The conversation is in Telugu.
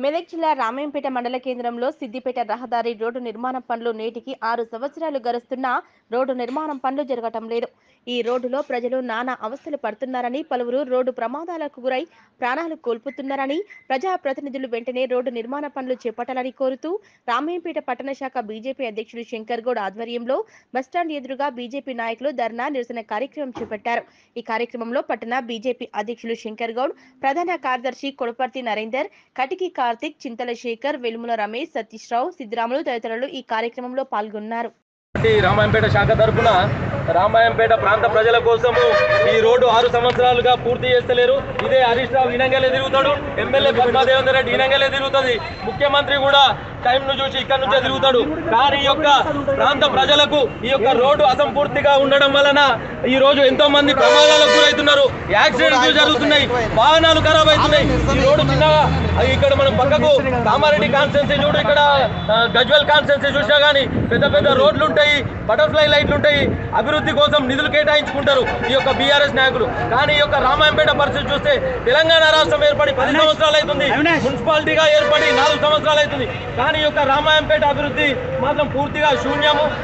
మెదక్ జిల్లా రామాయంపేట మండల కేంద్రంలో సిద్దిపేట రహదారి రోడ్డు నిర్మాణం పనులు నేటికి ఆరు సంవత్సరాలు గడుస్తున్నా రోడ్డు నిర్మాణం పనులు జరగటం లేదు ఈ రోడ్డులో ప్రజలు నానా అవస్థలు పడుతున్నారని పలువురు రోడ్డు ప్రమాదాలకు గురై ప్రాణాలు కోల్పోతున్నారని ప్రజాప్రతినిధులు వెంటనే రోడ్డు నిర్మాణ పనులు చేపట్టాలని కోరుతూ రామాయంపేట పట్టణ శాఖ బీజేపీ అధ్యక్షుడు శంకర్ గౌడ్ ఆధ్వర్యంలో బస్టాండ్ ఎదురుగా బీజేపీ నాయకులు ధర్నా నిరసన కార్యక్రమం చేపట్టారు ఈ కార్యక్రమంలో పట్టణ బీజేపీ అధ్యక్షులు శంకర్ గౌడ్ ప్రధాన కార్యదర్శి కొడపర్తి నరేందర్ కటికి కార్తిక్ చింతల శేఖర్ వెలుముల రమేష్ సతీష్ రావు సిద్దిరాములు తదితరులు ఈ కార్యక్రమంలో పాల్గొన్నారు ఈ రామాయంపేట శాఖ తరపున రామాయంపేట ప్రాంత ప్రజల కోసము ఈ రోడ్డు ఆరు సంవత్సరాలుగా పూర్తి చేస్తలేరు ఇదే హరీష్ రావు ఈనంగలే తిరుగుతాడు ఎమ్మెల్యే పద్మాదేవేందర్ రెడ్డి ఈనంగలే తిరుగుతుంది ముఖ్యమంత్రి కూడా టైం ను చూసి ఇక్కడ నుంచే తిరుగుతాడు కానీ ఈ యొక్క ప్రాంత ప్రజలకు ఈ యొక్క రోడ్డు అసంపూర్తిగా ఉండడం వలన ఈ రోజు ఎంతో మంది ప్రమాదాలకు గురవుతున్నారు యాక్సిడెంట్లు జరుగుతున్నాయి వాహనాలు ఖరాబ్ అవుతున్నాయి ఈ రోడ్డు చిన్నగా అది ఇక్కడ మనం పక్కకు కామారెడ్డి కాన్స్టెన్సీ చూడు ఇక్కడ ఆ, గజ్వెల్ కాన్స్టెన్సీ చూసినా కానీ పెద్ద పెద్ద రోడ్లు ఉంటాయి బటర్ఫ్లై లైట్లు ఉంటాయి అభివృద్ధి కోసం నిధులు కేటాయించుకుంటారు ఈ యొక్క బీఆర్ఎస్ నాయకులు కానీ ఈ యొక్క రామాయంపేట పరిస్థితి చూస్తే తెలంగాణ రాష్ట్రం ఏర్పడి పది సంవత్సరాలు అవుతుంది మున్సిపాలిటీగా ఏర్పడి నాలుగు సంవత్సరాలు అవుతుంది కానీ ఈ యొక్క రామాయంపేట అభివృద్ధి మాత్రం పూర్తిగా శూన్యము